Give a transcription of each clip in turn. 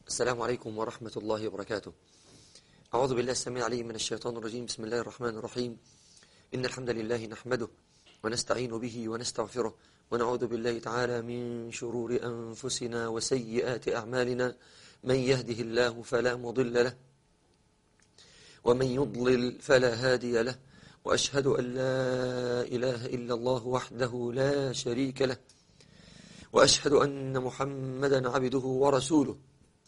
السلام عليكم ورحمة الله وبركاته أعوذ بالله السميع العليم من الشيطان الرجيم بسم الله الرحمن الرحيم إن الحمد لله نحمده ونستعين به ونستغفره ونعوذ بالله تعالى من شرور أنفسنا وسيئات أعمالنا من يهده الله فلا مضل له ومن يضلل فلا هادي له وأشهد أن لا إله إلا الله وحده لا شريك له وأشهد أن محمدا عبده ورسوله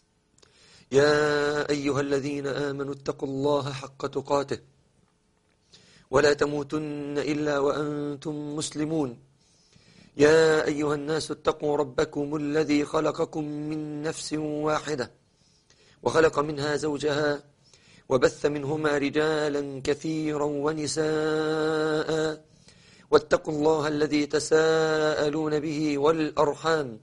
يا أيها الذين آمنوا اتقوا الله حق تقاته ولا تموتن إلا وأنتم مسلمون يا أيها الناس اتقوا ربكم الذي خلقكم من نفس واحدة وخلق منها زوجها وبث منهما رجالا كثيرا ونساء واتقوا الله الذي تساءلون به والأرحام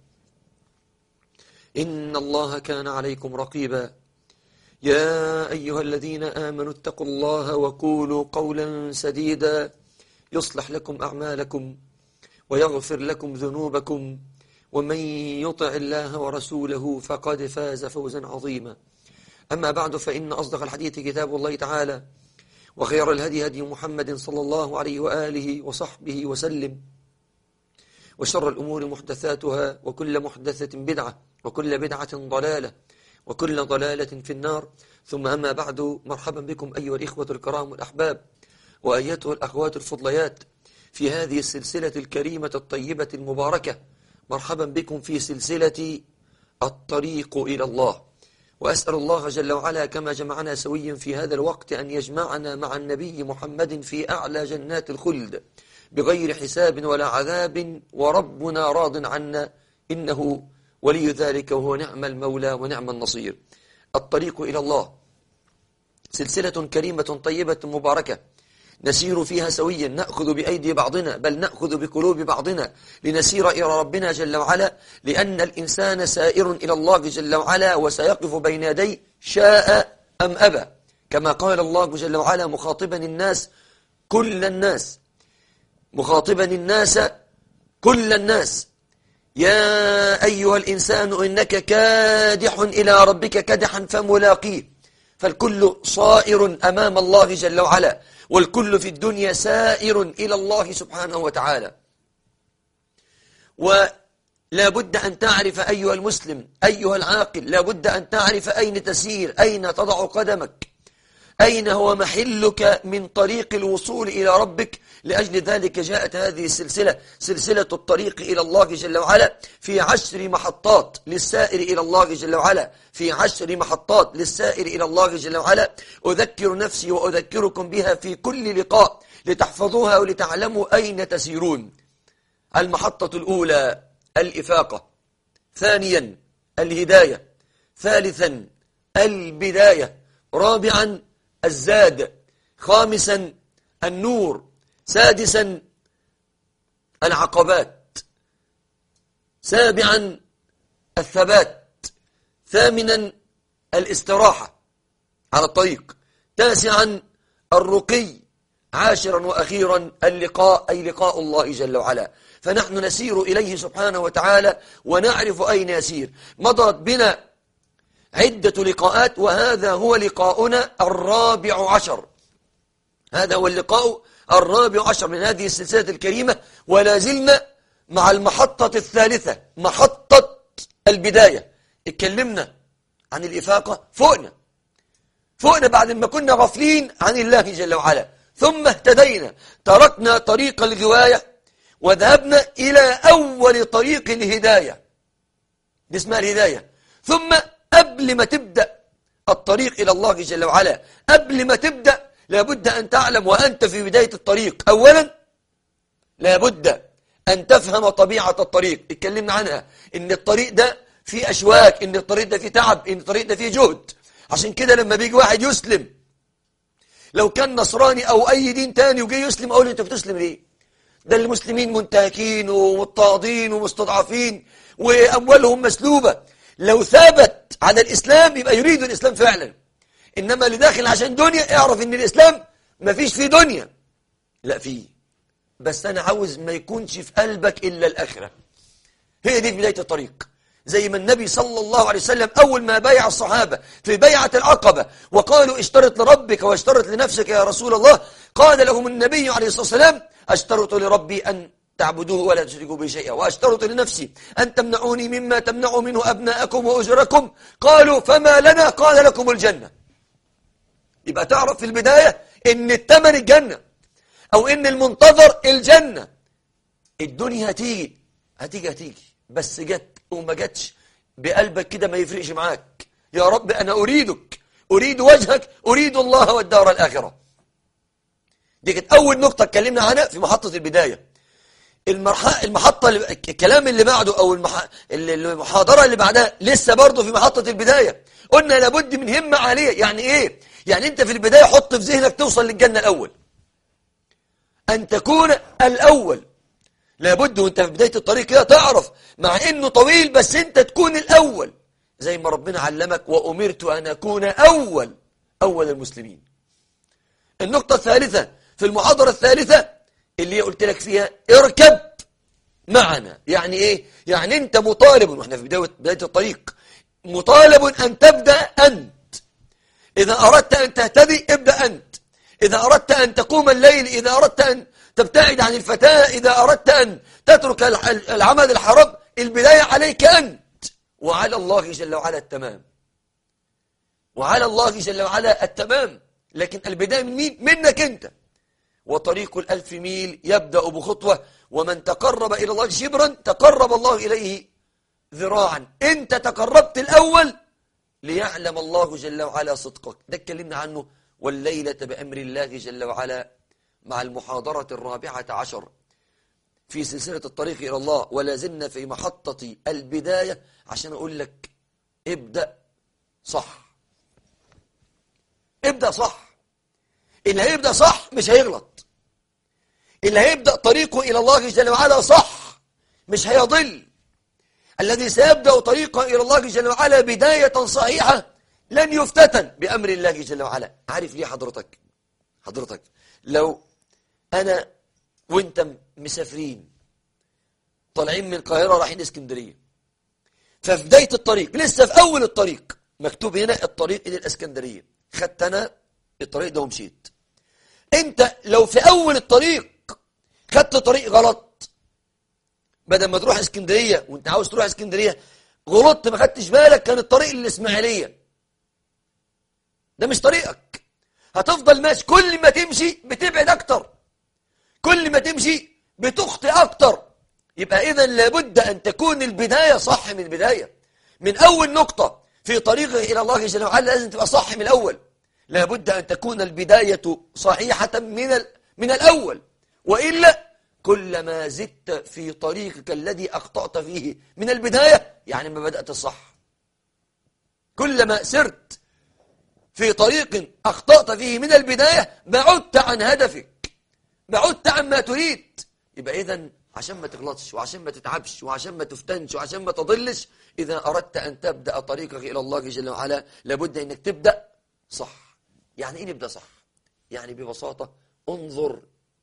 إن الله كان عليكم رقيبا يا أيها الذين آمنوا اتقوا الله وقولوا قولا سديدا يصلح لكم أعمالكم ويغفر لكم ذنوبكم ومن يطع الله ورسوله فقد فاز فوزا عظيما أما بعد فإن أصدق الحديث كتاب الله تعالى وخير الهدي هدي محمد صلى الله عليه وآله وصحبه وسلم وشر الأمور محدثاتها وكل محدثة بدعة وكل بدعة ضلالة وكل ضلالة في النار ثم أما بعد مرحبا بكم أيها الإخوة الكرام والأحباب وأيتها الأخوات الفضليات في هذه السلسلة الكريمة الطيبة المباركة مرحبا بكم في سلسلة الطريق إلى الله وأسأل الله جل وعلا كما جمعنا سويا في هذا الوقت أن يجمعنا مع النبي محمد في أعلى جنات الخلد بغير حساب ولا عذاب وربنا راض عنا إنه ولي ذلك وهو نعم المولى ونعم النصير الطريق إلى الله سلسلة كريمة طيبة مباركة نسير فيها سويا نأخذ بأيدي بعضنا بل نأخذ بقلوب بعضنا لنسير إلى ربنا جل وعلا لأن الإنسان سائر إلى الله جل وعلا وسيقف بين يدي شاء أم أبى كما قال الله جل وعلا مخاطبا الناس كل الناس مخاطبا الناس كل الناس يا أيها الإنسان إنك كادح إلى ربك كدحا فملاقيه فالكل صائر أمام الله جل وعلا والكل في الدنيا سائر إلى الله سبحانه وتعالى ولا بد أن تعرف أيها المسلم أيها العاقل لا بد أن تعرف أين تسير أين تضع قدمك أين هو محلك من طريق الوصول إلى ربك لأجل ذلك جاءت هذه السلسلة سلسلة الطريق إلى الله جل وعلا في عشر محطات للسائر إلى الله جل وعلا في عشر محطات للسائر إلى الله جل وعلا أذكر نفسي وأذكركم بها في كل لقاء لتحفظوها ولتعلموا أين تسيرون المحطة الأولى الإفاقة ثانيا الهداية ثالثا البداية رابعا الزاد خامسا النور سادسا العقبات سابعا الثبات ثامنا الاستراحة على الطريق تاسعا الرقي عاشرا وأخيرا اللقاء أي لقاء الله جل وعلا فنحن نسير إليه سبحانه وتعالى ونعرف أين يسير مضت بنا عدة لقاءات وهذا هو لقاؤنا الرابع عشر هذا هو اللقاء الرابع عشر من هذه السلسلة الكريمة ولا زلنا مع المحطة الثالثة محطة البداية اتكلمنا عن الإفاقة فوقنا فوقنا بعد ما كنا غافلين عن الله جل وعلا ثم اهتدينا تركنا طريق الغواية وذهبنا إلى أول طريق الهداية دي اسمها الهداية ثم قبل ما تبدأ الطريق إلى الله جل وعلا قبل ما تبدأ لابد أن تعلم وأنت في بداية الطريق أولا لابد أن تفهم طبيعة الطريق اتكلمنا عنها إن الطريق ده فيه أشواك إن الطريق ده فيه تعب إن الطريق ده فيه جهد عشان كده لما بيجي واحد يسلم لو كان نصراني أو أي دين تاني وجي يسلم أقول أنت بتسلم ليه ده المسلمين منتهكين ومضطهدين ومستضعفين وأموالهم مسلوبة لو ثابت على الإسلام يبقى يريد الإسلام فعلا إنما اللي داخل عشان دنيا اعرف إن الإسلام ما فيش فيه دنيا لا فيه بس أنا عاوز ما يكونش في قلبك إلا الآخرة هي دي بداية الطريق زي ما النبي صلى الله عليه وسلم أول ما بايع الصحابة في بيعة العقبة وقالوا اشترط لربك واشترط لنفسك يا رسول الله قال لهم النبي عليه الصلاة والسلام اشترط لربي أن تعبدوه ولا تشركوا به شيئا واشترط لنفسي أن تمنعوني مما تمنعوا منه أبناءكم وأجركم قالوا فما لنا قال لكم الجنة يبقى تعرف في البداية ان التمن الجنة او ان المنتظر الجنة الدنيا هتيجي هتيجي هتيجي بس جت وما جتش بقلبك كده ما يفرقش معاك يا رب أنا أريدك أريد وجهك أريد الله والدار الآخرة دي كانت أول نقطة اتكلمنا عنها في محطة البداية المحطة الكلام اللي بعده أو المحاضرة اللي بعدها لسه برضه في محطة البداية قلنا لابد من همة عالية يعني إيه؟ يعني أنت في البداية حط في ذهنك توصل للجنة الأول أن تكون الأول لابد وانت في بداية الطريق كده تعرف مع انه طويل بس انت تكون الاول زي ما ربنا علمك وامرت ان اكون اول اول المسلمين النقطة الثالثة في المحاضرة الثالثة اللي قلت لك فيها اركب معنا يعني ايه يعني انت مطالب واحنا في بداية, بداية الطريق مطالب ان تبدأ انت اذا اردت ان تهتدي ابدأ انت اذا اردت ان تقوم الليل اذا اردت ان تبتعد عن الفتاة إذا أردت أن تترك العمل الحرام البداية عليك أنت وعلى الله جل وعلا التمام وعلى الله جل وعلا التمام لكن البداية من مين؟ منك أنت وطريق الألف ميل يبدأ بخطوة ومن تقرب إلى الله شبرا تقرب الله إليه ذراعا أنت تقربت الأول ليعلم الله جل وعلا صدقك ده اتكلمنا عنه والليلة بأمر الله جل وعلا مع المحاضرة الرابعة عشر في سلسلة الطريق إلى الله ولا زلنا في محطة البداية عشان أقول لك ابدأ صح ابدأ صح اللي هيبدأ صح مش هيغلط اللي هيبدأ طريقه إلى الله جل وعلا صح مش هيضل الذي سيبدأ طريقه إلى الله جل وعلا بداية صحيحة لن يفتتن بأمر الله جل وعلا عارف ليه حضرتك حضرتك لو أنا وانت مسافرين طالعين من القاهرة رايحين اسكندرية ففي بداية الطريق لسه في أول الطريق مكتوب هنا الطريق إلى الإسكندرية خدت أنا الطريق ده ومشيت أنت لو في أول الطريق خدت طريق غلط بدل ما تروح اسكندرية وانت عاوز تروح اسكندرية غلطت ما خدتش بالك كان الطريق للإسماعيلية ده مش طريقك هتفضل ماشي كل ما تمشي بتبعد أكتر كل ما تمشي بتخطئ أكتر يبقى إذا لابد أن تكون البداية صح من البداية من أول نقطة في طريقه إلى الله جل وعلا لازم تبقى صح من الأول لابد أن تكون البداية صحيحة من من الأول وإلا كلما زدت في طريقك الذي أخطأت فيه من البداية يعني ما بدأت الصح كلما سرت في طريق أخطأت فيه من البداية بعدت عن هدفك بعدت عما تريد يبقى إذا عشان ما تغلطش وعشان ما تتعبش وعشان ما تفتنش وعشان ما تضلش إذا أردت أن تبدأ طريقك إلى الله جل وعلا لابد أنك تبدأ صح يعني إيه نبدأ صح يعني ببساطة انظر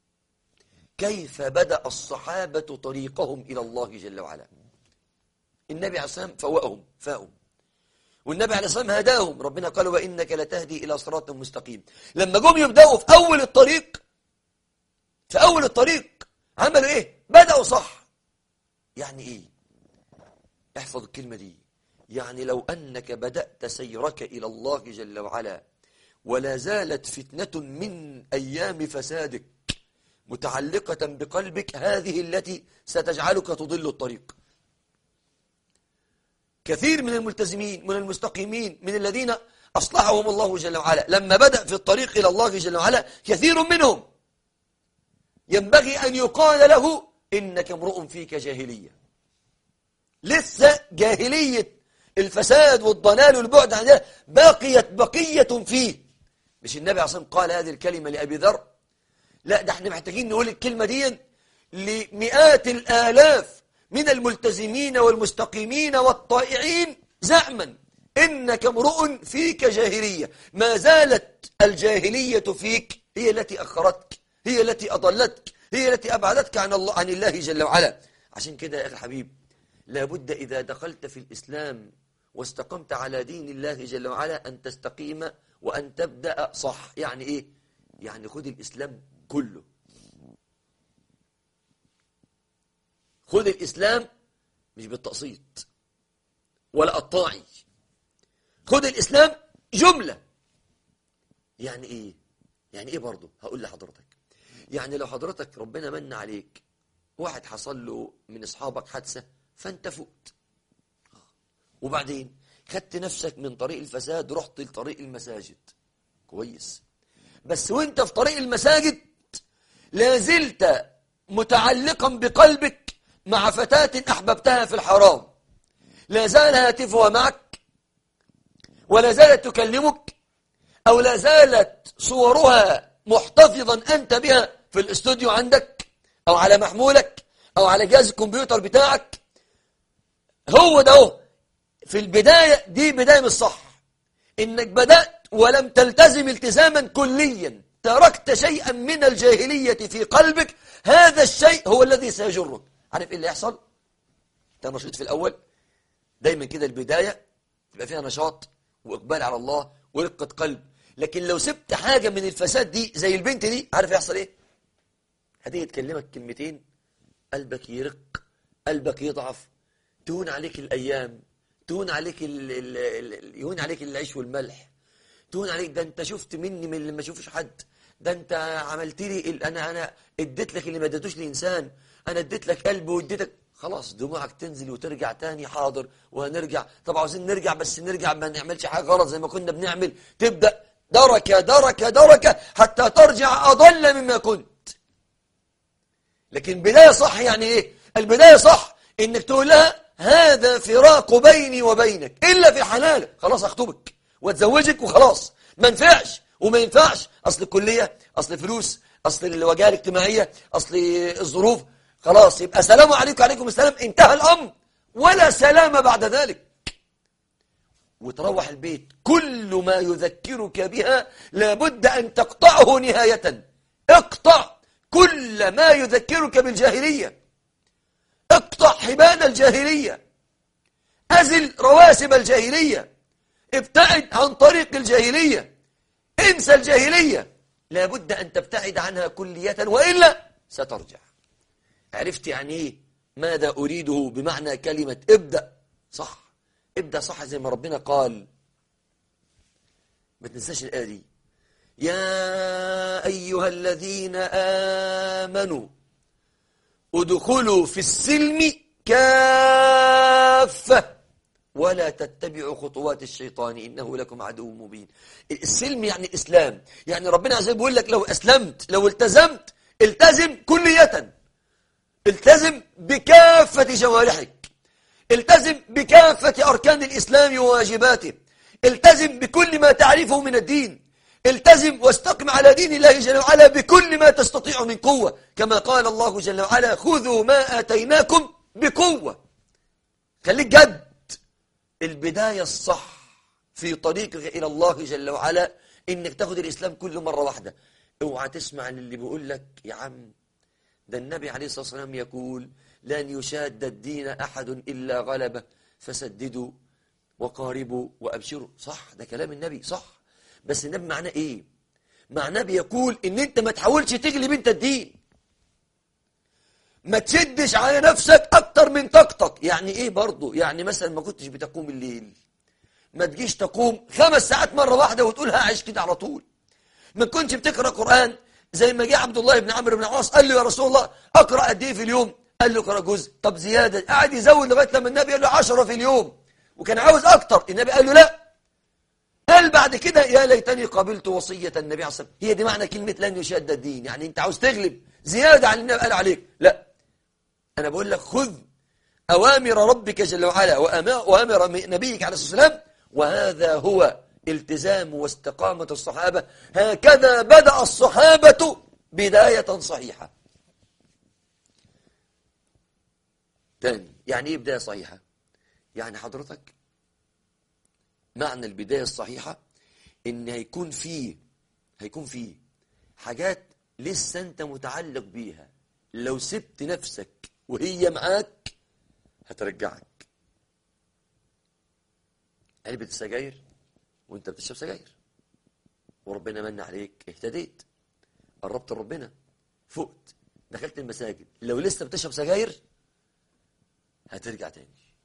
كيف بدأ الصحابة طريقهم إلى الله جل وعلا النبي عليه الصلاة والسلام فوقهم فاهم والنبي عليه الصلاة والسلام هداهم ربنا قال وإنك لتهدي إلى صراط مستقيم لما جم يبدأوا في أول الطريق في أول الطريق عملوا إيه بدأوا صح يعني إيه احفظ الكلمة دي يعني لو أنك بدأت سيرك إلى الله جل وعلا ولا زالت فتنة من أيام فسادك متعلقة بقلبك هذه التي ستجعلك تضل الطريق كثير من الملتزمين من المستقيمين من الذين أصلحهم الله جل وعلا لما بدأ في الطريق إلى الله جل وعلا كثير منهم ينبغي أن يقال له إنك امرؤ فيك جاهلية لسه جاهلية الفساد والضلال والبعد عن الله باقيت بقية فيه مش النبي عليه الصلاة قال هذه الكلمة لأبي ذر لا ده احنا محتاجين نقول الكلمة دي لمئات الآلاف من الملتزمين والمستقيمين والطائعين زعما إنك امرؤ فيك جاهلية ما زالت الجاهلية فيك هي التي أخرتك هي التي أضلتك هي التي أبعدتك عن الله عن الله جل وعلا عشان كده يا أخي الحبيب لابد إذا دخلت في الإسلام واستقمت على دين الله جل وعلا أن تستقيم وأن تبدأ صح يعني إيه؟ يعني خذ الإسلام كله خذ الإسلام مش بالتقسيط ولا قطاعي خذ الإسلام جملة يعني إيه؟ يعني إيه برضه؟ هقول لحضرتك يعني لو حضرتك ربنا من عليك واحد حصل له من أصحابك حادثة فأنت فقت وبعدين خدت نفسك من طريق الفساد رحت لطريق المساجد كويس بس وانت في طريق المساجد لازلت متعلقا بقلبك مع فتاة أحببتها في الحرام لا زال هاتفها معك ولا زالت تكلمك أو لا زالت صورها محتفظا أنت بها في الاستوديو عندك أو على محمولك أو على جهاز الكمبيوتر بتاعك هو ده هو في البداية دي بداية مش صح إنك بدأت ولم تلتزم التزاما كليا تركت شيئا من الجاهلية في قلبك هذا الشيء هو الذي سيجرك عارف إيه اللي يحصل؟ انت نشيط في الأول دايما كده البداية تبقى فيها نشاط وإقبال على الله ورقة قلب لكن لو سبت حاجة من الفساد دي زي البنت دي عارف يحصل إيه؟ هتيجي تكلمك كلمتين قلبك يرق قلبك يضعف تهون عليك الأيام تهون عليك ال ال ال يهون عليك العيش والملح تهون عليك ده انت شفت مني من اللي ما شوفش حد ده انت عملت لي ال- انا انا اديت لك اللي ما اديتوش لانسان انا اديت لك قلب واديتك خلاص دموعك تنزل وترجع تاني حاضر وهنرجع طب عاوزين نرجع بس نرجع ما نعملش حاجه غلط زي ما كنا بنعمل تبدا دركه دركه دركه حتى ترجع اضل مما كنت لكن بداية صح يعني ايه البداية صح انك تقول لها هذا فراق بيني وبينك الا في حلالك خلاص اخطبك واتزوجك وخلاص ما ينفعش وما ينفعش اصل الكلية اصل فلوس اصل الوجهة الاجتماعية اصل الظروف خلاص يبقى سلام عليكم وعليكم السلام انتهى الامر ولا سلام بعد ذلك وتروح البيت كل ما يذكرك بها لابد أن تقطعه نهاية اقطع كل ما يذكرك بالجاهلية اقطع حبال الجاهلية أزل رواسب الجاهلية ابتعد عن طريق الجاهلية انسى الجاهلية لابد أن تبتعد عنها كلية وإلا سترجع عرفت يعني ايه ماذا أريده بمعنى كلمة ابدأ صح ابدأ صح زي ما ربنا قال ما تنساش الآية دي يا أيها الذين آمنوا ادخلوا في السلم كافة ولا تتبعوا خطوات الشيطان إنه لكم عدو مبين السلم يعني الإسلام يعني ربنا عز وجل بيقول لك لو أسلمت لو التزمت التزم كلية التزم بكافة جوارحك التزم بكافة أركان الإسلام وواجباته التزم بكل ما تعرفه من الدين التزم واستقم على دين الله جل وعلا بكل ما تستطيع من قوة كما قال الله جل وعلا خذوا ما آتيناكم بقوة خليك جد البداية الصح في طريقك إلى الله جل وعلا إنك تاخد الإسلام كل مرة واحدة اوعى تسمع للي بيقول لك يا عم ده النبي عليه الصلاة والسلام يقول لن يشاد الدين أحد إلا غلبه فسددوا وقاربوا وأبشروا صح ده كلام النبي صح بس النبي معناه إيه معناه بيقول إن أنت ما تحاولش تغلب أنت الدين ما تشدش على نفسك أكتر من طاقتك يعني إيه برضه يعني مثلا ما كنتش بتقوم الليل ما تجيش تقوم خمس ساعات مرة واحدة وتقولها عايش كده على طول ما كنتش بتقرأ قرآن زي ما جه عبد الله بن عمرو بن العاص قال له يا رسول الله أقرأ قد إيه في اليوم قال له اقرأ جزء طب زيادة قعد يزود لغاية لما النبي قال له عشرة في اليوم وكان عاوز أكتر النبي قال له لا قال بعد كده يا ليتني قبلت وصية النبي عليه الصلاة والسلام هي دي معنى كلمة لن يشد الدين يعني أنت عاوز تغلب زيادة عن النبي قال عليك لا أنا بقول لك خذ أوامر ربك جل وعلا وأما- وأمر نبيك عليه الصلاة والسلام وهذا هو التزام واستقامة الصحابة هكذا بدأ الصحابة بداية صحيحة تاني يعني ايه بداية صحيحة يعني حضرتك معنى البداية الصحيحة ان هيكون فيه هيكون فيه حاجات لسه انت متعلق بيها لو سبت نفسك وهي معاك هترجعك علبة السجاير وانت بتشرب سجاير وربنا من عليك اهتديت قربت لربنا فقت دخلت المساجد لو لسه بتشرب سجاير هترجع تاني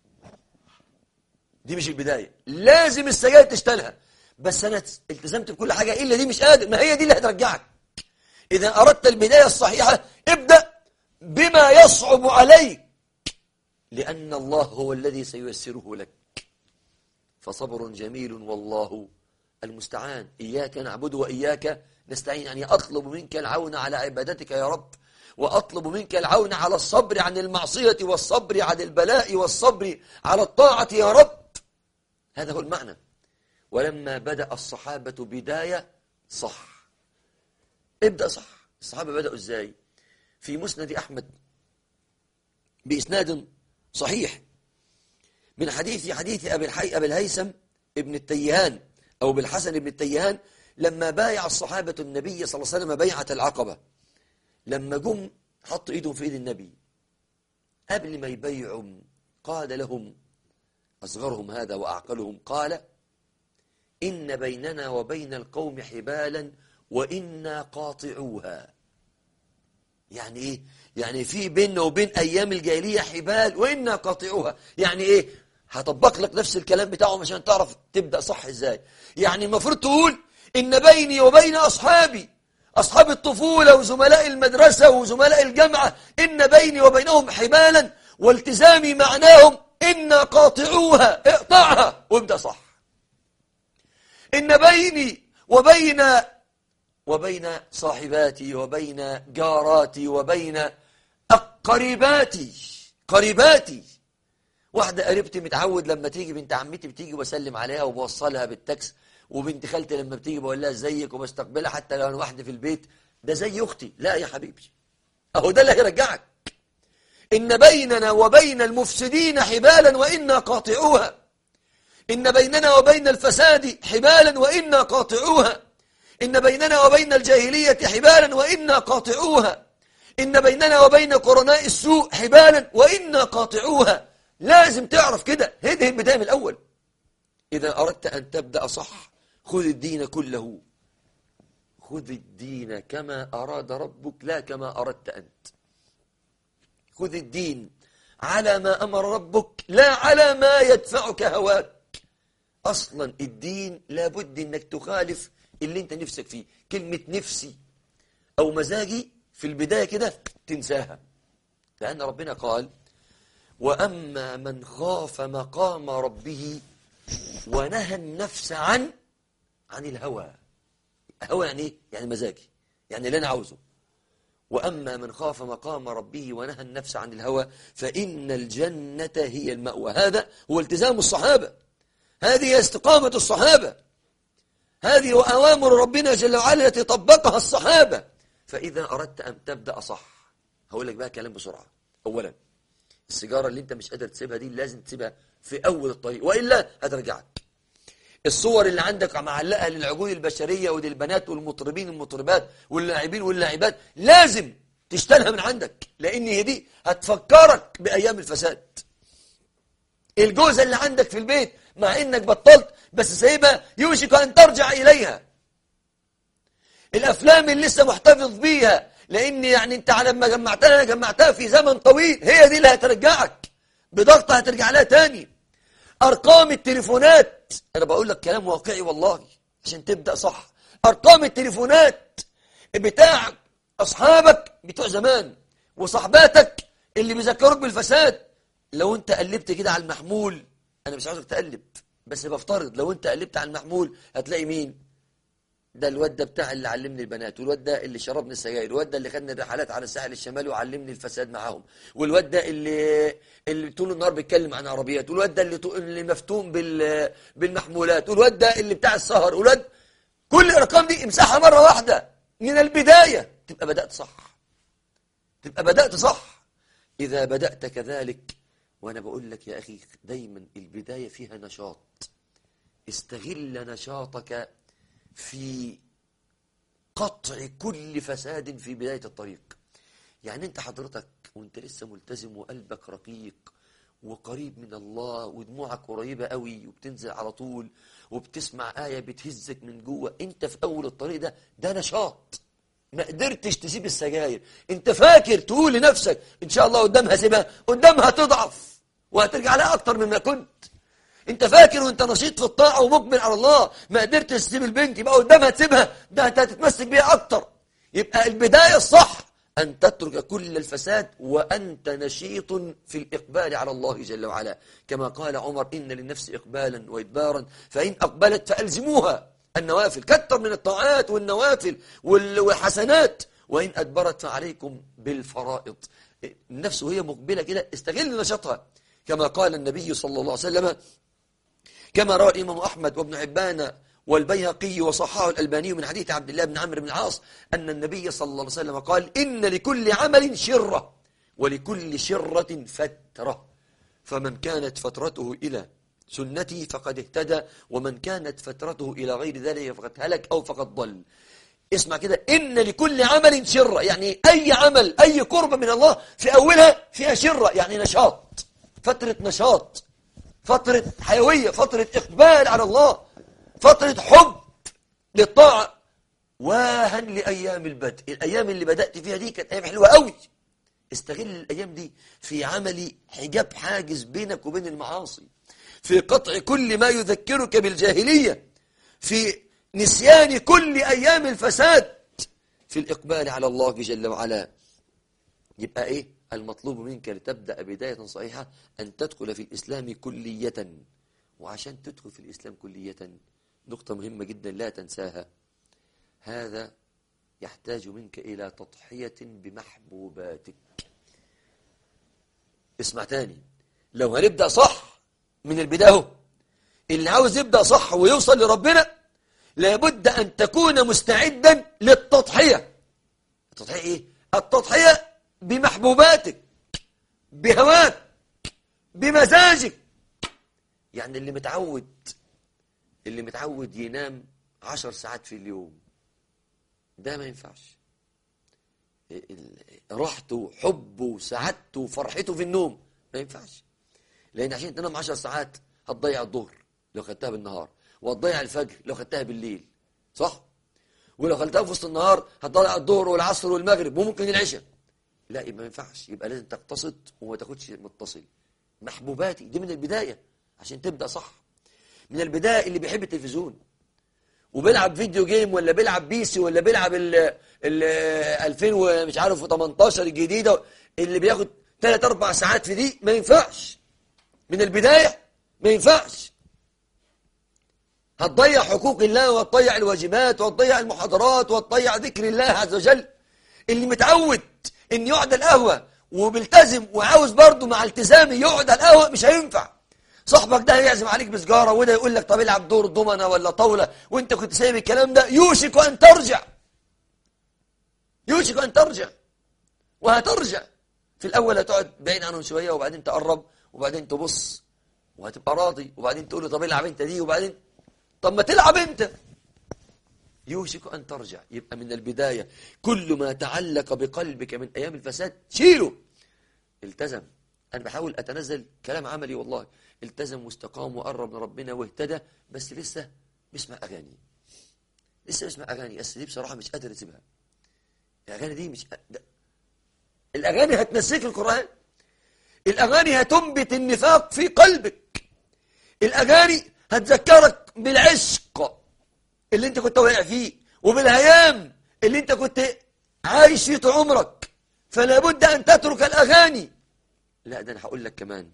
دي مش البداية لازم السجاير تشتلها بس أنا التزمت بكل حاجة إلا دي مش قادر ما هي دي اللي هترجعك إذا أردت البداية الصحيحة ابدأ بما يصعب عليك لأن الله هو الذي سييسره لك فصبر جميل والله المستعان إياك نعبد وإياك نستعين يعني أطلب منك العون على عبادتك يا رب وأطلب منك العون على الصبر عن المعصية والصبر عن البلاء والصبر على الطاعة يا رب هذا هو المعنى ولما بدأ الصحابة بداية صح ابدأ صح الصحابة بدأوا ازاي في مسند أحمد بإسناد صحيح من حديث حديث أبي, الحي أبي الهيثم ابن التيهان أو بالحسن ابن التيهان لما بايع الصحابة النبي صلى الله عليه وسلم بيعة العقبة لما جم حطوا ايدهم في ايد النبي قبل ما يبيعوا قال لهم أصغرهم هذا وأعقلهم قال إن بيننا وبين القوم حبالا وإنا قاطعوها يعني إيه؟ يعني في بيننا وبين أيام الجاهلية حبال وإنا قاطعوها يعني إيه؟ هطبق لك نفس الكلام بتاعهم عشان تعرف تبدأ صح إزاي يعني المفروض تقول إن بيني وبين أصحابي أصحاب الطفولة وزملاء المدرسة وزملاء الجامعة إن بيني وبينهم حبالا والتزامي معناهم إنا قاطعوها اقطعها وابدأ صح إن بيني وبين وبين صاحباتي وبين جاراتي وبين قريباتي قريباتي واحدة قريبتي متعود لما تيجي بنت عمتي بتيجي وبسلم عليها وبوصلها بالتاكس وبنت خالتي لما بتيجي بقول لها ازيك وبستقبلها حتى لو انا واحده في البيت ده زي اختي لا يا حبيبي اهو ده اللي هيرجعك ان بيننا وبين المفسدين حبالا وانا قاطعوها ان بيننا وبين الفساد حبالا وانا قاطعوها ان بيننا وبين الجاهليه حبالا وانا قاطعوها ان بيننا وبين قرناء السوء حبالا وانا قاطعوها لازم تعرف كده هذه البدايه من الاول اذا اردت ان تبدا صح خذ الدين كله خذ الدين كما أراد ربك لا كما أردت أنت خذ الدين على ما أمر ربك لا على ما يدفعك هواك أصلا الدين لابد أنك تخالف اللي أنت نفسك فيه كلمة نفسي أو مزاجي في البداية كده تنساها لأن ربنا قال وأما من خاف مقام ربه ونهى النفس عن عن الهوى هوى يعني ايه؟ يعني مزاجي يعني اللي انا عاوزه واما من خاف مقام ربه ونهى النفس عن الهوى فان الجنه هي الماوى هذا هو التزام الصحابه هذه استقامه الصحابه هذه اوامر ربنا جل وعلا التي طبقها الصحابه فاذا اردت ان تبدا صح هقول لك بقى كلام بسرعه اولا السيجاره اللي انت مش قادر تسيبها دي لازم تسيبها في اول الطريق والا هترجعك الصور اللي عندك معلقة للعقول البشرية وللبنات والمطربين المطربات واللاعبين واللاعبات لازم تشتلها من عندك لأن هي دي هتفكرك بأيام الفساد الجوزة اللي عندك في البيت مع إنك بطلت بس سايبها يوشك أن ترجع إليها الأفلام اللي لسه محتفظ بيها لأن يعني أنت على ما جمعتها جمعتها في زمن طويل هي دي اللي هترجعك بضغطة هترجع لها تاني أرقام التليفونات أنا بقول لك كلام واقعي والله عشان تبدأ صح أرقام التليفونات بتاع أصحابك بتوع زمان وصحباتك اللي بيذكروك بالفساد لو أنت قلبت كده على المحمول أنا مش عاوزك تقلب بس بفترض لو أنت قلبت على المحمول هتلاقي مين ده الواد ده بتاع اللي علمني البنات والواد ده اللي شربني السجاير والواد ده اللي خدني الرحلات على الساحل الشمالي وعلمني الفساد معاهم والواد ده اللي اللي طول النهار بيتكلم عن عربيات والواد ده اللي اللي مفتون بال بالمحمولات والواد ده اللي بتاع السهر والواد كل الارقام دي امسحها مره واحده من البدايه تبقى بدات صح تبقى بدات صح اذا بدات كذلك وانا بقول لك يا اخي دايما البدايه فيها نشاط استغل نشاطك في قطع كل فساد في بداية الطريق يعني انت حضرتك وانت لسه ملتزم وقلبك رقيق وقريب من الله ودموعك قريبة قوي وبتنزل على طول وبتسمع آية بتهزك من جوه انت في أول الطريق ده ده نشاط ما قدرتش تسيب السجاير انت فاكر تقول لنفسك ان شاء الله قدامها سيبها قدامها تضعف وهترجع لها اكتر مما كنت انت فاكر وانت نشيط في الطاعة ومقبل على الله ما قدرتش تسيب البنت يبقى قدامها تسيبها ده انت هتتمسك بيها اكتر يبقى البداية الصح أن تترك كل الفساد وأنت نشيط في الإقبال على الله جل وعلا كما قال عمر إن للنفس إقبالا وإدبارا فإن أقبلت فألزموها النوافل كتر من الطاعات والنوافل والحسنات وإن أدبرت فعليكم بالفرائض النفس وهي مقبلة كده استغل نشاطها كما قال النبي صلى الله عليه وسلم كما روى الإمام أحمد وابن عبان والبيهقي وصححه الألباني من حديث عبد الله بن عمرو بن العاص أن النبي صلى الله عليه وسلم قال إن لكل عمل شرة ولكل شرة فترة فمن كانت فترته إلى سنتي فقد اهتدى ومن كانت فترته إلى غير ذلك فقد هلك أو فقد ضل اسمع كده إن لكل عمل شرة يعني أي عمل أي قربة من الله في أولها فيها شرة يعني نشاط فترة نشاط فترة حيوية فترة إقبال على الله فترة حب للطاعة واهن لأيام البدء الأيام اللي بدأت فيها دي كانت أيام حلوة قوي استغل الأيام دي في عمل حجاب حاجز بينك وبين المعاصي في قطع كل ما يذكرك بالجاهلية في نسيان كل أيام الفساد في الإقبال على الله جل وعلا يبقى إيه المطلوب منك لتبدأ بداية صحيحة أن تدخل في الإسلام كلية وعشان تدخل في الإسلام كلية نقطة مهمة جدا لا تنساها هذا يحتاج منك إلى تضحية بمحبوباتك اسمع تاني لو هنبدأ صح من البداية اللي عاوز يبدأ صح ويوصل لربنا لابد أن تكون مستعدا للتضحية التضحية إيه؟ التضحية بمحبوباتك بهواك بمزاجك يعني اللي متعود اللي متعود ينام عشر ساعات في اليوم ده ما ينفعش راحته وحبه وسعادته وفرحته في النوم ما ينفعش لأن عشان تنام عشر ساعات هتضيع الظهر لو خدتها بالنهار وهتضيع الفجر لو خدتها بالليل صح؟ ولو خدتها في وسط النهار هتضيع الظهر والعصر والمغرب وممكن العشاء لا يبقى ما ينفعش يبقى لازم تقتصد وما تاخدش متصل محبوباتي دي من البداية عشان تبدأ صح من البداية اللي بيحب التلفزيون وبيلعب فيديو جيم ولا بيلعب بيسي ولا بيلعب ال ال 2000 ومش عارف 18 الجديدة اللي بياخد 3 4 ساعات في دي ما ينفعش من البداية ما ينفعش هتضيع حقوق الله وهتضيع الواجبات وهتضيع المحاضرات وهتضيع ذكر الله عز وجل اللي متعود ان يقعد القهوة وبيلتزم وعاوز برضه مع التزامي يقعد على القهوة مش هينفع صاحبك ده هيعزم عليك بسجارة وده يقول لك طب العب دور ضمنة ولا طاولة وانت كنت سايب الكلام ده يوشك أن ترجع يوشك أن ترجع وهترجع في الأول هتقعد بعيد عنهم شوية وبعدين تقرب وبعدين تبص وهتبقى راضي وبعدين تقول له طب العب انت دي وبعدين طب ما تلعب انت يوشك أن ترجع يبقى من البداية كل ما تعلق بقلبك من أيام الفساد شيله التزم أنا بحاول أتنزل كلام عملي والله التزم واستقام وقرب من ربنا واهتدى بس لسه بيسمع أغاني لسه بيسمع أغاني بس دي بصراحة مش قادر أسيبها الأغاني دي مش ده. الأغاني هتنسيك القرآن الأغاني هتنبت النفاق في قلبك الأغاني هتذكرك بالعشق اللي انت كنت واقع فيه وبالهيام اللي انت كنت عايش فيه طول عمرك فلا بد أن تترك الأغاني لا ده أنا هقول لك كمان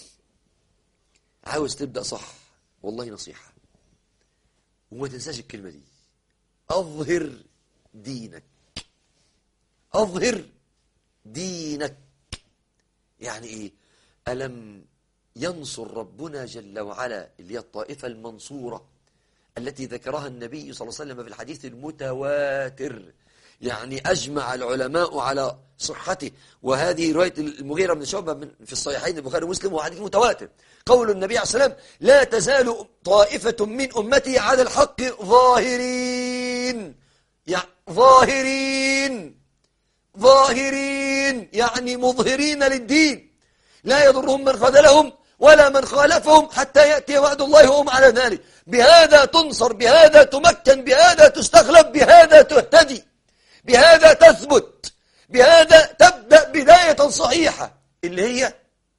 عاوز تبدأ صح والله نصيحة وما تنساش الكلمة دي أظهر دينك أظهر دينك يعني إيه ألم ينصر ربنا جل وعلا اللي هي الطائفة المنصورة التي ذكرها النبي صلى الله عليه وسلم في الحديث المتواتر يعني أجمع العلماء على صحته وهذه رواية المغيرة بن شعبة في الصحيحين البخاري ومسلم وحديث متواتر قول النبي عليه الصلاة والسلام لا تزال طائفة من أمتي على الحق ظاهرين يعني ظاهرين ظاهرين يعني مظهرين للدين لا يضرهم من خذلهم ولا من خالفهم حتى يأتي وعد الله وهم على ذلك بهذا تنصر بهذا تمكن بهذا تستخلف بهذا تهتدي بهذا تثبت بهذا تبدأ بداية صحيحة اللي هي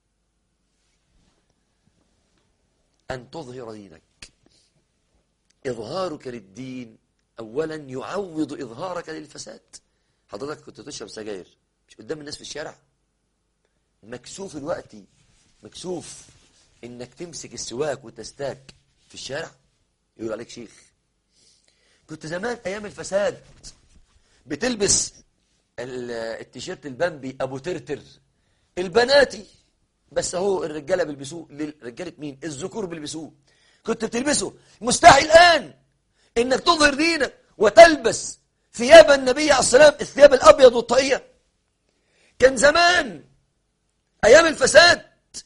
أن تظهر دينك إظهارك للدين أولا يعوض إظهارك للفساد حضرتك كنت تشرب سجاير مش قدام الناس في الشارع مكسوف الوقت مكسوف انك تمسك السواك وتستاك في الشارع يقول عليك شيخ كنت زمان ايام الفساد بتلبس التيشيرت البامبي ابو ترتر البناتي بس اهو الرجاله بيلبسوه رجاله مين الذكور بيلبسوه كنت بتلبسه مستحي الان انك تظهر دينك وتلبس ثياب النبي عليه السلام الثياب الابيض والطاقيه كان زمان ايام الفساد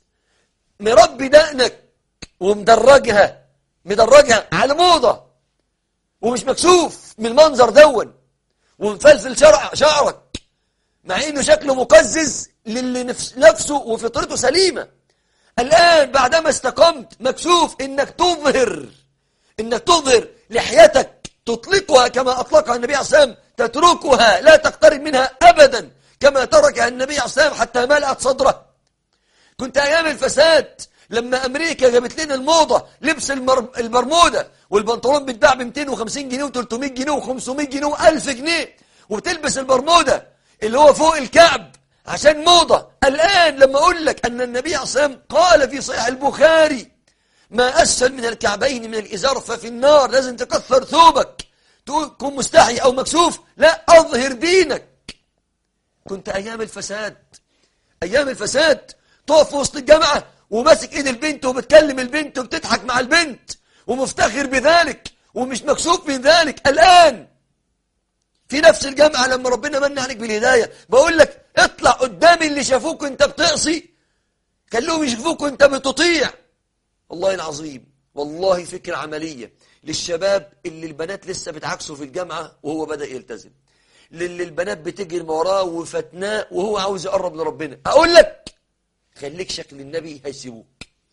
مربي دقنك ومدرجها مدرجها على موضه ومش مكسوف من المنظر دون ومفلفل شرع شعرك مع انه شكله مقزز للي نفس نفسه وفطرته سليمه الان بعدما استقمت مكسوف انك تظهر انك تظهر لحيتك تطلقها كما اطلقها النبي عليه الصلاه تتركها لا تقترب منها ابدا كما تركها النبي عليه الصلاه حتى ملأت صدره كنت ايام الفساد لما امريكا جابت لنا الموضه لبس البرموده والبنطلون بيتباع ب 250 جنيه و300 جنيه و500 جنيه و1000 جنيه وتلبس البرموده اللي هو فوق الكعب عشان موضة الآن لما أقول لك أن النبي عليه الصلاة قال في صحيح البخاري ما أسفل من الكعبين من الإزار ففي النار لازم تكثر ثوبك تكون مستحي أو مكسوف لا أظهر دينك كنت أيام الفساد أيام الفساد تقف في وسط الجامعة وماسك إيد البنت وبتكلم البنت وبتضحك مع البنت ومفتخر بذلك ومش مكسوف من ذلك الآن في نفس الجامعة لما ربنا من عليك بالهداية بقول لك اطلع قدام اللي شافوك وانت بتعصي خلوهم يشوفوك وانت بتطيع والله العظيم والله فكرة عملية للشباب اللي البنات لسه بتعكسه في الجامعة وهو بدأ يلتزم للي البنات بتجري وراه وفتناه وهو عاوز يقرب لربنا أقول لك خليك شكل النبي هيسيبوك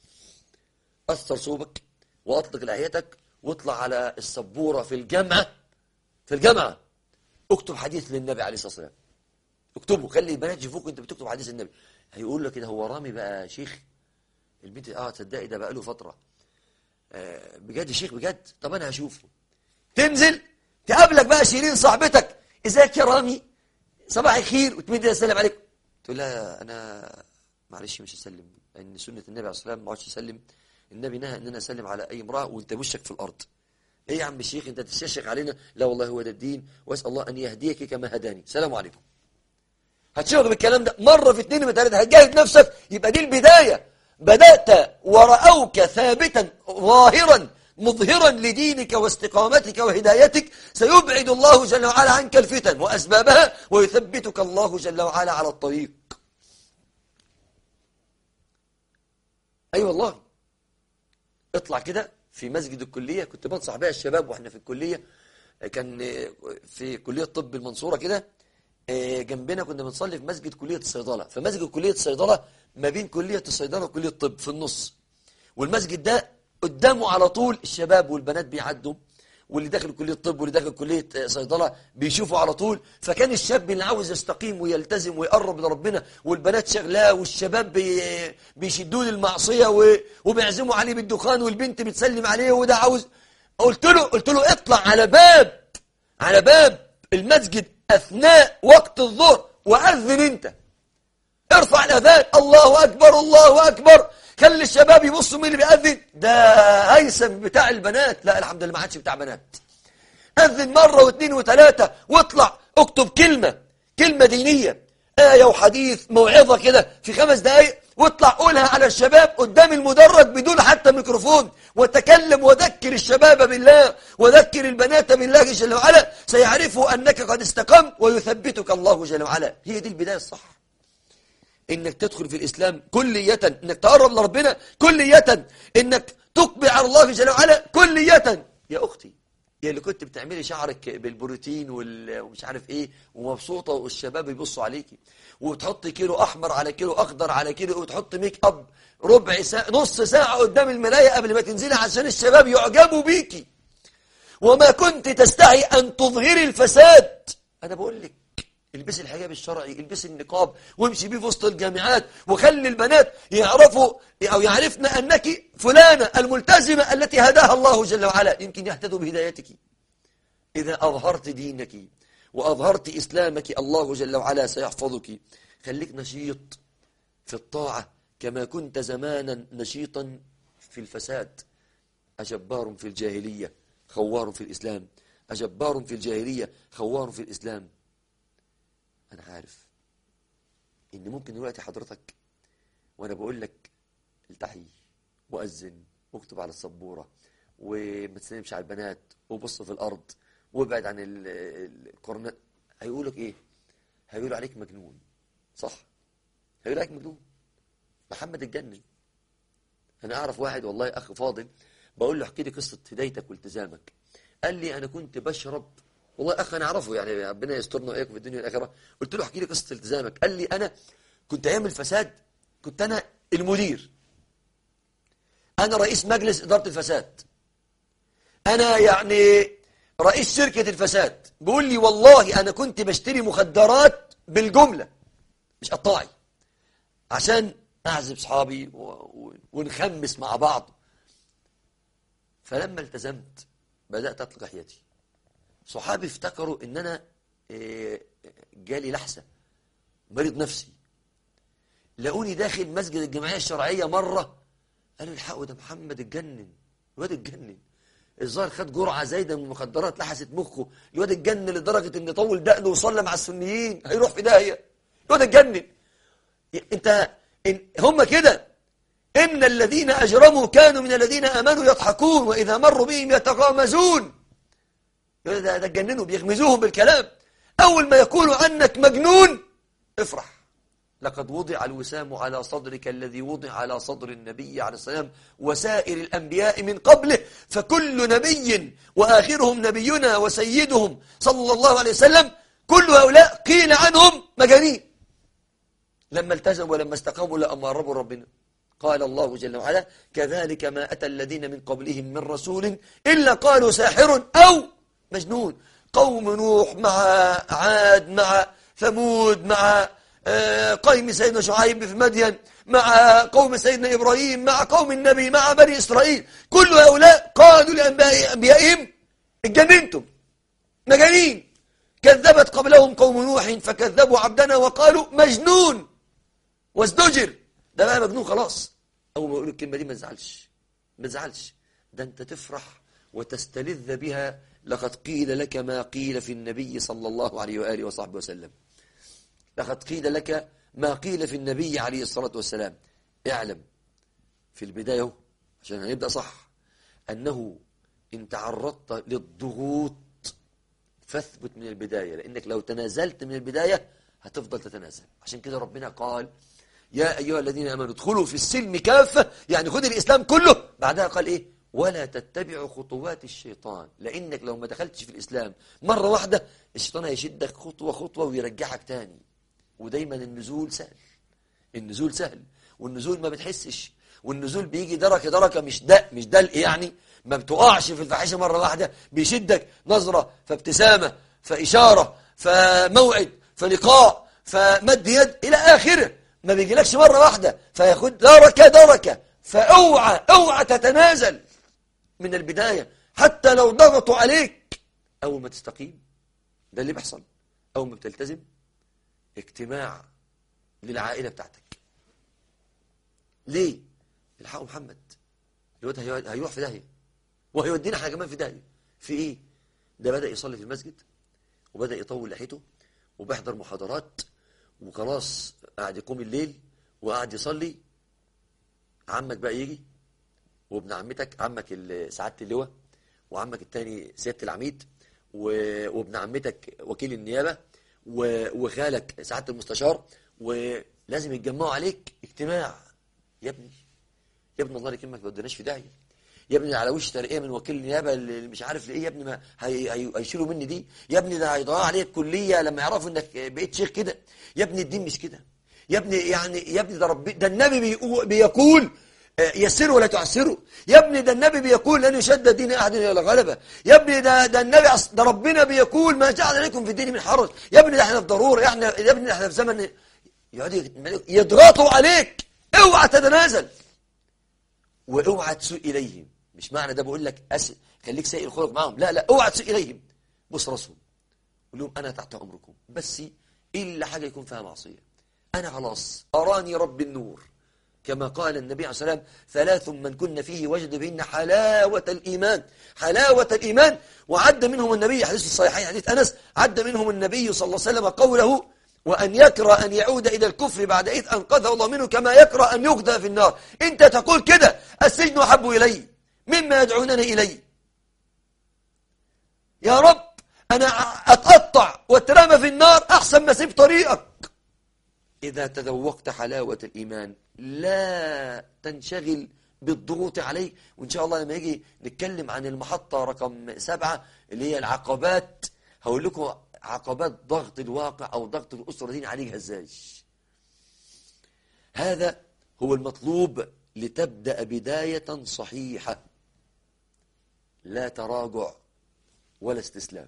أثر صوبك وأطلق لحيتك واطلع على السبورة في الجامعة في الجامعة اكتب حديث للنبي عليه الصلاة والسلام اكتبه خلي البنات يشوفوك وانت بتكتب حديث النبي هيقول لك كده هو رامي بقى شيخ البنت اه تصدقي ده بقى له فترة آه بجد شيخ بجد طب انا هشوفه تنزل تقابلك بقى شيرين صاحبتك ازيك يا رامي صباح الخير وتمد السلام عليكم تقول لها انا معلش مش هسلم لان سنة النبي عليه الصلاة والسلام ما عادش يسلم النبي نهى ان انا اسلم على اي امرأة وانت وشك في الارض ايه يا عم الشيخ انت تستشيخ علينا لا والله هو ده الدين واسال الله ان يهديك كما هداني السلام عليكم هتشغل بالكلام ده مرة في اثنين وثلاثة هتجاهد نفسك يبقى دي البداية بدأت ورأوك ثابتا ظاهرا مظهرا لدينك واستقامتك وهدايتك سيبعد الله جل وعلا عنك الفتن وأسبابها ويثبتك الله جل وعلا على الطريق أي أيوة والله اطلع كده في مسجد الكلية كنت بنصح بها الشباب واحنا في الكلية كان في كلية طب المنصورة كده جنبنا كنا بنصلي في مسجد كلية الصيدلة فمسجد كلية الصيدلة ما بين كلية الصيدلة وكلية الطب في النص والمسجد ده قدامه على طول الشباب والبنات بيعدوا واللي داخل كلية الطب واللي داخل كلية صيدلة بيشوفوا على طول فكان الشاب اللي عاوز يستقيم ويلتزم ويقرب لربنا والبنات شغلاه والشباب بي بيشدوه للمعصية وبيعزموا عليه بالدخان والبنت بتسلم عليه وده عاوز قلت له قلت له اطلع على باب على باب المسجد أثناء وقت الظهر وأذن أنت ارفع الأذان الله أكبر الله أكبر خلي الشباب يبصوا مين اللي بيأذن ده هيثم بتاع البنات لا الحمد لله ما عادش بتاع بنات أذن مرة واثنين وثلاثة واطلع اكتب كلمة كلمة دينية آية وحديث موعظة كده في خمس دقايق واطلع قولها على الشباب قدام المدرج بدون حتى ميكروفون وتكلم وذكر الشباب بالله وذكر البنات بالله جل وعلا سيعرفوا أنك قد استقمت ويثبتك الله جل وعلا هي دي البداية الصح انك تدخل في الإسلام كلية انك تقرب لربنا كلية انك تقبع على الله جل وعلا كلية يا أختي يا اللي كنت بتعملي شعرك بالبروتين وال- ومش عارف ايه ومبسوطه والشباب يبصوا عليكي وتحطي كيلو احمر على كيلو اخضر على كيلو وتحطي ميك اب ربع ساعه نص ساعه قدام المرايه قبل ما تنزلي عشان الشباب يعجبوا بيكي وما كنت تستحي ان تظهري الفساد انا بقول لك البسي الحجاب الشرعي البسي النقاب وامشي بيه في وسط الجامعات وخلي البنات يعرفوا او يعرفن انك فلانه الملتزمه التي هداها الله جل وعلا يمكن يهتدوا بهدايتك اذا اظهرت دينك واظهرت اسلامك الله جل وعلا سيحفظك خليك نشيط في الطاعه كما كنت زمانا نشيطا في الفساد أجبار في الجاهلية خوار في الإسلام أجبار في الجاهلية خوار في الإسلام أنا عارف إن ممكن دلوقتي حضرتك وأنا بقول لك التحي وأذن واكتب على السبورة وما تسلمش على البنات وبص في الأرض وابعد عن ال- ال- القرنات هيقولك إيه؟ هيقولوا عليك مجنون صح؟ هيقولوا عليك مجنون محمد اتجنن انا اعرف واحد والله اخ فاضل بقول له احكي لي قصه هدايتك والتزامك قال لي انا كنت بشرب والله اخ انا اعرفه يعني ربنا يسترنا واياكم في الدنيا والاخره قلت له احكي لي قصه التزامك قال لي انا كنت ايام الفساد كنت انا المدير انا رئيس مجلس اداره الفساد انا يعني رئيس شركه الفساد بيقول لي والله انا كنت بشتري مخدرات بالجمله مش قطاعي عشان اعزب صحابي و... و... ونخمس مع بعض فلما التزمت بدات اطلق لحيتي صحابي افتكروا ان انا إيه، جالي لحسه مريض نفسي لقوني داخل مسجد الجمعيه الشرعيه مره قالوا الحقوا ده محمد اتجنن الواد اتجنن الظاهر خد جرعه زايده من المخدرات لحست مخه الواد اتجنن لدرجه ان طول دقنه وصلى مع السنيين هيروح في داهيه الواد اتجنن انت إن هم كده ان الذين اجرموا كانوا من الذين امنوا يضحكون واذا مروا بهم يتغامزون ده ده اتجننوا بيغمزوهم بالكلام اول ما يقولوا عنك مجنون افرح لقد وضع الوسام على صدرك الذي وضع على صدر النبي عليه السلام وسائر الأنبياء من قبله فكل نبي وآخرهم نبينا وسيدهم صلى الله عليه وسلم كل هؤلاء قيل عنهم مجانين لما التزموا ولما استقاموا لأما ربوا ربنا قال الله جل وعلا كذلك ما أتى الذين من قبلهم من رسول إلا قالوا ساحر أو مجنون قوم نوح مع عاد مع ثمود مع آه، قوم سيدنا شعيب في مدين مع قوم سيدنا إبراهيم مع قوم النبي مع بني إسرائيل كل هؤلاء قالوا لأنبيائهم اتجننتم مجانين كذبت قبلهم قوم نوح فكذبوا عبدنا وقالوا مجنون وازدجر ده بقى مجنون خلاص اول ما يقول الكلمه دي ما تزعلش ما تزعلش ده انت تفرح وتستلذ بها لقد قيل لك ما قيل في النبي صلى الله عليه واله وصحبه وسلم لقد قيل لك ما قيل في النبي عليه الصلاه والسلام اعلم في البدايه أهو، عشان هنبدا صح انه ان تعرضت للضغوط فاثبت من البداية لأنك لو تنازلت من البداية هتفضل تتنازل عشان كده ربنا قال يا أيها الذين آمنوا ادخلوا في السلم كافة يعني خذ الإسلام كله بعدها قال إيه ولا تتبعوا خطوات الشيطان لأنك لو ما دخلتش في الإسلام مرة واحدة الشيطان هيشدك خطوة خطوة ويرجعك تاني ودايما النزول سهل النزول سهل والنزول ما بتحسش والنزول بيجي دركة دركة مش دق مش دلق يعني ما بتقعش في الفاحشة مرة واحدة بيشدك نظرة فابتسامة فإشارة فموعد فلقاء فمد يد إلى آخره ما بيجيلكش مرة واحدة فياخد دركة دركة فاوعى اوعى تتنازل من البداية حتى لو ضغطوا عليك أول ما تستقيم ده اللي بيحصل أول ما بتلتزم اجتماع للعائلة بتاعتك ليه؟ الحقوا محمد الواد هيقعد- هيروح في داهية وهيودينا احنا كمان في داهية في ايه؟ ده بدأ يصلي في المسجد وبدأ يطول لحيته وبيحضر محاضرات وخلاص قاعد يقوم الليل وقاعد يصلي عمك بقى يجي وابن عمتك عمك ال- سعادة اللواء وعمك التاني سيادة العميد و- وابن عمتك وكيل النيابة و- وخالك سعادة المستشار ولازم يتجمعوا عليك اجتماع يا ابني يا ابن الله يكرمك ما توديناش في داهية يا ابني على وش ترقيه من وكيل النيابه اللي مش عارف لايه يا ابني ما هي- هي- هيشيلوا مني دي يا ابني ده هيضيعوا عليك الكليه لما يعرفوا انك بقيت شيخ كده يا ابني الدين مش كده يا ابني يعني يا ابني ده ربي ده النبي بيقو- بيقول آه، يسروا ولا تعسروا يا ابني ده النبي بيقول لن يشد دين احد الى غلبه يا ابني ده ده النبي أص- ده ربنا بيقول ما جعل عليكم في الدين من حرج يا ابني ده احنا في ضروره احنا يا ابني احنا في زمن يقعدوا يضغطوا عليك اوعى تتنازل واوعى تسوء اليهم مش معنى ده بقول لك أس... خليك سيء الخلق معاهم لا لا اوعى تسوء اليهم بص راسهم قول لهم انا تحت امركم بس الا حاجه يكون فيها معصيه انا خلاص اراني رب النور كما قال النبي عليه الصلاه والسلام ثلاث من كن فيه وجد بهن حلاوه الايمان حلاوه الايمان وعد منهم النبي حديث الصحيحين حديث انس عد منهم النبي صلى الله عليه وسلم قوله وأن يكره أن يعود إلى الكفر بعد إذ أنقذه الله منه كما يكره أن يقذى في النار أنت تقول كده السجن أحب إلي مما يدعونني إليه يا رب أنا أتقطع واترمى في النار أحسن ما أسيب طريقك إذا تذوقت حلاوة الإيمان لا تنشغل بالضغوط عليك وإن شاء الله لما يجي نتكلم عن المحطة رقم سبعة اللي هي العقبات هقول لكم عقبات ضغط الواقع أو ضغط الأسرة دي عليها إزاي هذا هو المطلوب لتبدأ بداية صحيحة لا تراجع ولا استسلام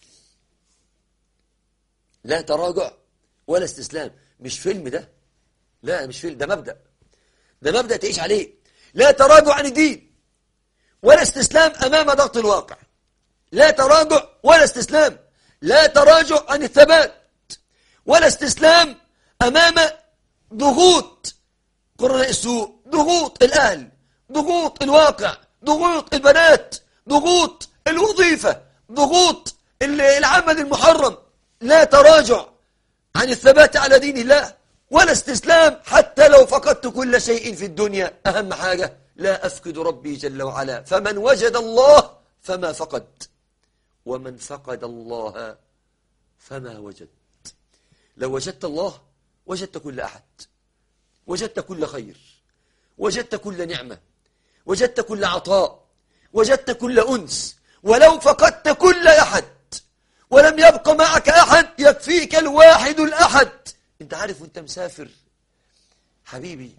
لا تراجع ولا استسلام مش فيلم ده لا مش فيلم ده مبدأ ده مبدأ تعيش عليه لا تراجع عن الدين ولا استسلام أمام ضغط الواقع لا تراجع ولا استسلام لا تراجع عن الثبات ولا استسلام أمام ضغوط قرناء السوء ضغوط الأهل ضغوط الواقع ضغوط البنات ضغوط الوظيفة ضغوط العمل المحرم لا تراجع عن الثبات على دين الله ولا استسلام حتى لو فقدت كل شيء في الدنيا أهم حاجة لا أفقد ربي جل وعلا فمن وجد الله فما فقد ومن فقد الله فما وجد لو وجدت الله وجدت كل أحد وجدت كل خير وجدت كل نعمة وجدت كل عطاء وجدت كل أنس ولو فقدت كل أحد ولم يبق معك أحد يكفيك الواحد الأحد انت عارف وانت مسافر حبيبي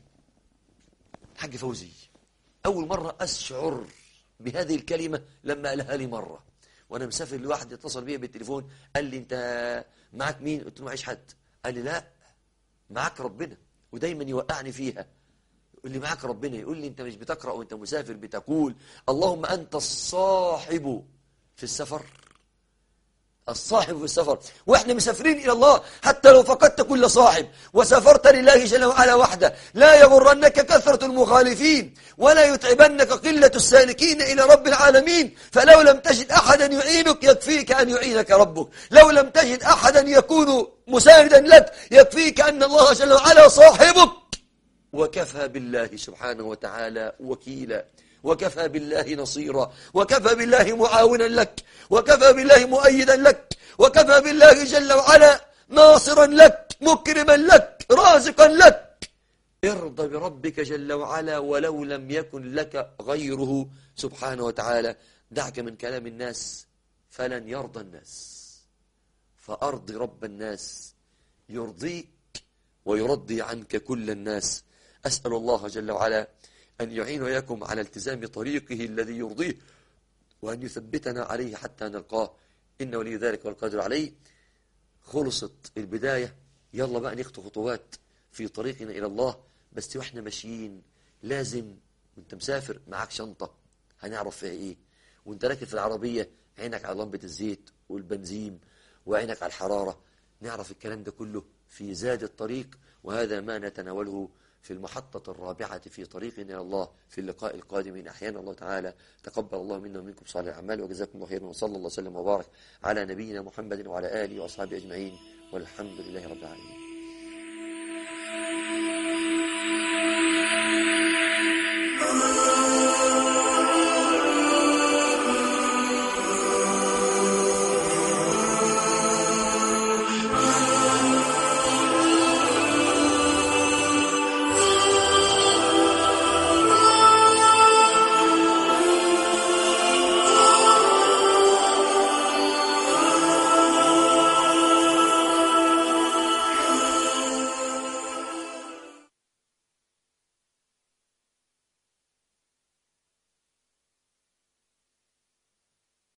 حاج فوزي أول مرة أشعر بهذه الكلمة لما قالها لي مرة وأنا مسافر لوحدي اتصل بي بالتليفون قال لي أنت معك مين قلت له معيش حد قال لي لا معك ربنا ودايما يوقعني فيها يقول لي معك ربنا يقول لي أنت مش بتقرأ وأنت مسافر بتقول اللهم أنت الصاحب في السفر الصاحب في السفر واحنا مسافرين الى الله حتى لو فقدت كل صاحب وسافرت لله جل وعلا وحده لا يغرنك كثرة المخالفين ولا يتعبنك قلة السالكين الى رب العالمين فلو لم تجد احدا يعينك يكفيك ان يعينك ربك لو لم تجد احدا يكون مساندا لك يكفيك ان الله جل وعلا صاحبك وكفى بالله سبحانه وتعالى وكيلا وكفى بالله نصيرا وكفى بالله معاونا لك وكفى بالله مؤيدا لك وكفى بالله جل وعلا ناصرا لك مكرما لك رازقا لك ارضى بربك جل وعلا ولو لم يكن لك غيره سبحانه وتعالى دعك من كلام الناس فلن يرضى الناس فأرض رب الناس يرضيك ويرضي عنك كل الناس أسأل الله جل وعلا أن يعين وياكم على التزام طريقه الذي يرضيه وأن يثبتنا عليه حتى نلقاه إن ولي ذلك والقادر عليه خلصت البداية يلا بقى نخطو خطوات في طريقنا إلى الله بس وإحنا ماشيين لازم وانت مسافر معاك شنطة هنعرف فيها إيه وانت راكب في العربية عينك على لمبة الزيت والبنزين وعينك على الحرارة نعرف الكلام ده كله في زاد الطريق وهذا ما نتناوله في المحطة الرابعة في طريقنا إلى الله في اللقاء القادم إن أحيانا الله تعالى تقبل الله منا ومنكم صالح الأعمال وجزاكم الله خيرا وصلى الله وسلم وبارك على نبينا محمد وعلى آله وأصحابه أجمعين والحمد لله رب العالمين